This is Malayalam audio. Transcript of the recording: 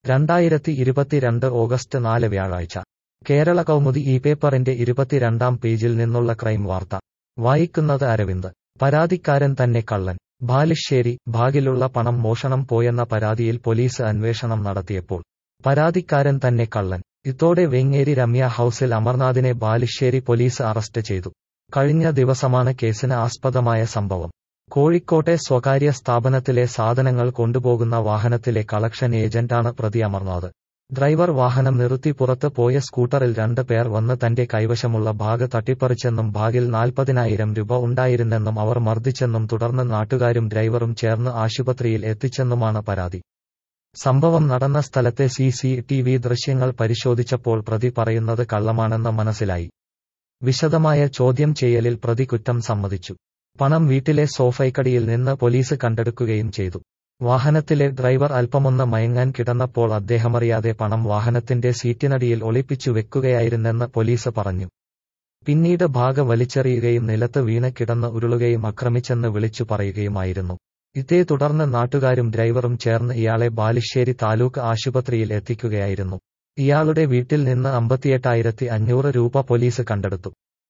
രണ്ടായിരത്തി ഇരുപത്തിരണ്ട് ഓഗസ്റ്റ് നാല് വ്യാഴാഴ്ച കേരള കൗമുദി ഈ പേപ്പറിന്റെ ഇരുപത്തിരണ്ടാം പേജിൽ നിന്നുള്ള ക്രൈം വാർത്ത വായിക്കുന്നത് അരവിന്ദ് പരാതിക്കാരൻ തന്നെ കള്ളൻ ബാലുശ്ശേരി ഭാഗിലുള്ള പണം മോഷണം പോയെന്ന പരാതിയിൽ പോലീസ് അന്വേഷണം നടത്തിയപ്പോൾ പരാതിക്കാരൻ തന്നെ കള്ളൻ ഇതോടെ വെങ്ങേരി രമ്യ ഹൌസിൽ അമർനാഥിനെ ബാലുശ്ശേരി പോലീസ് അറസ്റ്റ് ചെയ്തു കഴിഞ്ഞ ദിവസമാണ് കേസിന് ആസ്പദമായ സംഭവം കോഴിക്കോട്ടെ സ്വകാര്യ സ്ഥാപനത്തിലെ സാധനങ്ങൾ കൊണ്ടുപോകുന്ന വാഹനത്തിലെ കളക്ഷൻ ഏജന്റാണ് പ്രതി അമർനാഥ് ഡ്രൈവർ വാഹനം നിർത്തി പുറത്ത് പോയ സ്കൂട്ടറിൽ രണ്ട് പേർ വന്ന് തന്റെ കൈവശമുള്ള ബാഗ് തട്ടിപ്പറിച്ചെന്നും ബാഗിൽ നാൽപ്പതിനായിരം രൂപ ഉണ്ടായിരുന്നെന്നും അവർ മർദ്ദിച്ചെന്നും തുടർന്ന് നാട്ടുകാരും ഡ്രൈവറും ചേർന്ന് ആശുപത്രിയിൽ എത്തിച്ചെന്നുമാണ് പരാതി സംഭവം നടന്ന സ്ഥലത്തെ സി സി ടി വി ദൃശ്യങ്ങൾ പരിശോധിച്ചപ്പോൾ പ്രതി പറയുന്നത് കള്ളമാണെന്ന് മനസ്സിലായി വിശദമായ ചോദ്യം ചെയ്യലിൽ പ്രതി കുറ്റം സമ്മതിച്ചു പണം വീട്ടിലെ സോഫയ്ക്കടിയിൽ നിന്ന് പോലീസ് കണ്ടെടുക്കുകയും ചെയ്തു വാഹനത്തിലെ ഡ്രൈവർ അല്പമൊന്ന് മയങ്ങാൻ കിടന്നപ്പോൾ അദ്ദേഹമറിയാതെ പണം വാഹനത്തിന്റെ സീറ്റിനടിയിൽ ഒളിപ്പിച്ചു വെക്കുകയായിരുന്നെന്ന് പോലീസ് പറഞ്ഞു പിന്നീട് ഭാഗ വലിച്ചെറിയുകയും നിലത്ത് വീണ് കിടന്ന് ഉരുളുകയും ആക്രമിച്ചെന്ന് വിളിച്ചു പറയുകയുമായിരുന്നു ഇതേ തുടർന്ന് നാട്ടുകാരും ഡ്രൈവറും ചേർന്ന് ഇയാളെ ബാലുശ്ശേരി താലൂക്ക് ആശുപത്രിയിൽ എത്തിക്കുകയായിരുന്നു ഇയാളുടെ വീട്ടിൽ നിന്ന് അമ്പത്തിയെട്ടായിരത്തി അഞ്ഞൂറ് രൂപ പോലീസ് കണ്ടെടുത്തു